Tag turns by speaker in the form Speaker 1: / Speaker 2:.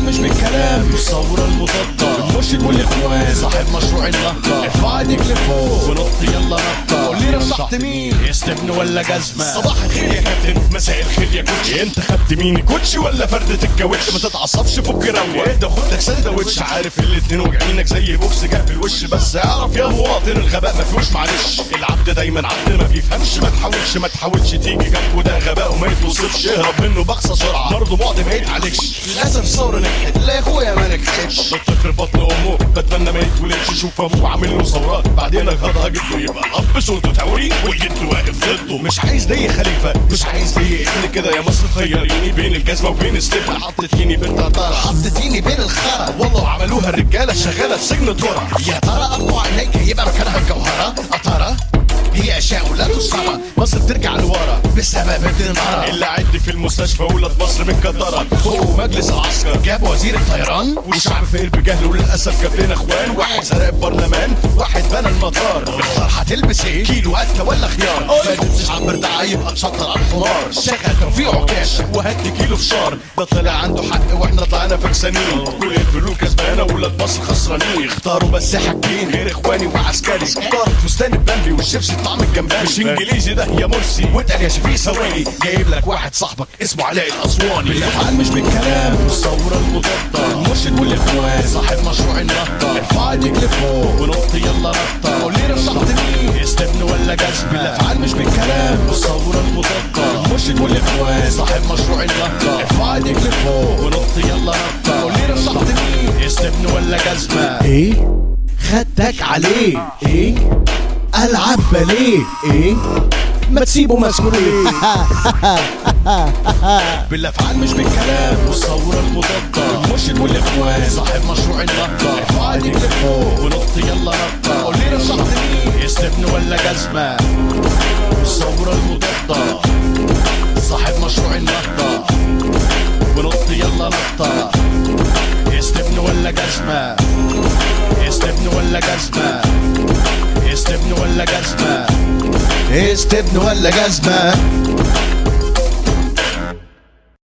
Speaker 1: مش بالكلام الثورة المضادة المرشد والاخوان صاحب مشروع النهضة ارفع ايدك لفوق ونط يلا نطة قول لي رشحت مين استبن ولا جزمة
Speaker 2: صباح الخير يا كابتن مساء الخير يا كوتشي انت خدت مين كوتشي ولا فردة الكاوتش ما تتعصبش فك روق اهدى خد لك سندوتش عارف الاتنين واجعينك زي بوكس جاب الوش بس اعرف يا مواطن الغباء ما فيهوش معلش العبد دايما عبد ما بيفهمش ما تحاولش ما تحاولش تيجي جنبه ده غباء وما يتوصفش اهرب منه باقصى سرعه برضه بعد ما يتعالجش للاسف الثوره نجحت لا يا اخويا ما نجحتش بتفكر بطن امه بتمنى ما يتولدش شوف ابوه عامل له ثورات بعدين اجهضها جده يبقى اب صوته توريد والجد واقف ضده مش عايز ليا خليفه مش عايز ليا ابن كده يا مصر خيريني بين الجزمه وبين السبه حطتيني بنت طرى حطتيني بين الخرا والله عملوها الرجاله شغاله في سجن ترى يا ترى اقوى عينيك هيبقى مكانها الجوهره أترى هي اشياء لا تسرى مصر ترجع لورا بسبب الدينار اللي عد في المستشفى ولاد مصر متكدره فوق مجلس العسكر جاب وزير الطيران والشعب فقر بجهل وللاسف جاب لنا اخوان واحد سرق البرلمان واحد بنى المطار اختار هتلبس ايه كيلو قتة ولا خيار فاتت تشعب بردعة يبقى تشطر على الحمار شغل توفيق عكاش وهات لي كيلو فشار ده طلع عنده حق واحنا طلعنا فكسانين كل الفلوس كسبانه ولاد مصر خسرانين اختاروا بس حاجتين غير اخواني وعسكري اختاروا فستان البامبي والشيبسي طعم الجمبري مش انجليزي ده يا مرسي واتقل يا شفيق ثواني جايب لك واحد صاحبك اسمه علاء الاسواني
Speaker 1: بالافعال مش بالكلام الثورة المضادة المرشد والاخوان صاحب مشروع النهضة ارفع ايدك لفوق ونط يلا نطة قول لي رشحت مين استبن ولا جزمة بالافعال مش بالكلام الثورة المضادة المرشد والاخوان صاحب مشروع النهضة ارفع ايدك لفوق ونط يلا نطة قول لي رشحت مين استبن ولا جزمة
Speaker 3: ايه خدتك عليه ايه العب باليه ايه ما تسيبه مسؤوليه
Speaker 1: بالافعال مش بالكلام والثوره المضاده المرشد والاخوان صاحب مشروع النهضه ارفع ايدك لفوق ونط يلا نطه قول لي رشحت مين استبن ولا جزمه الثوره المضاده صاحب مشروع النهضه ونط يلا نطه استبن ولا جزمه استبن ولا جزمه استبن ولا جزمه
Speaker 3: استبن ولا جزمه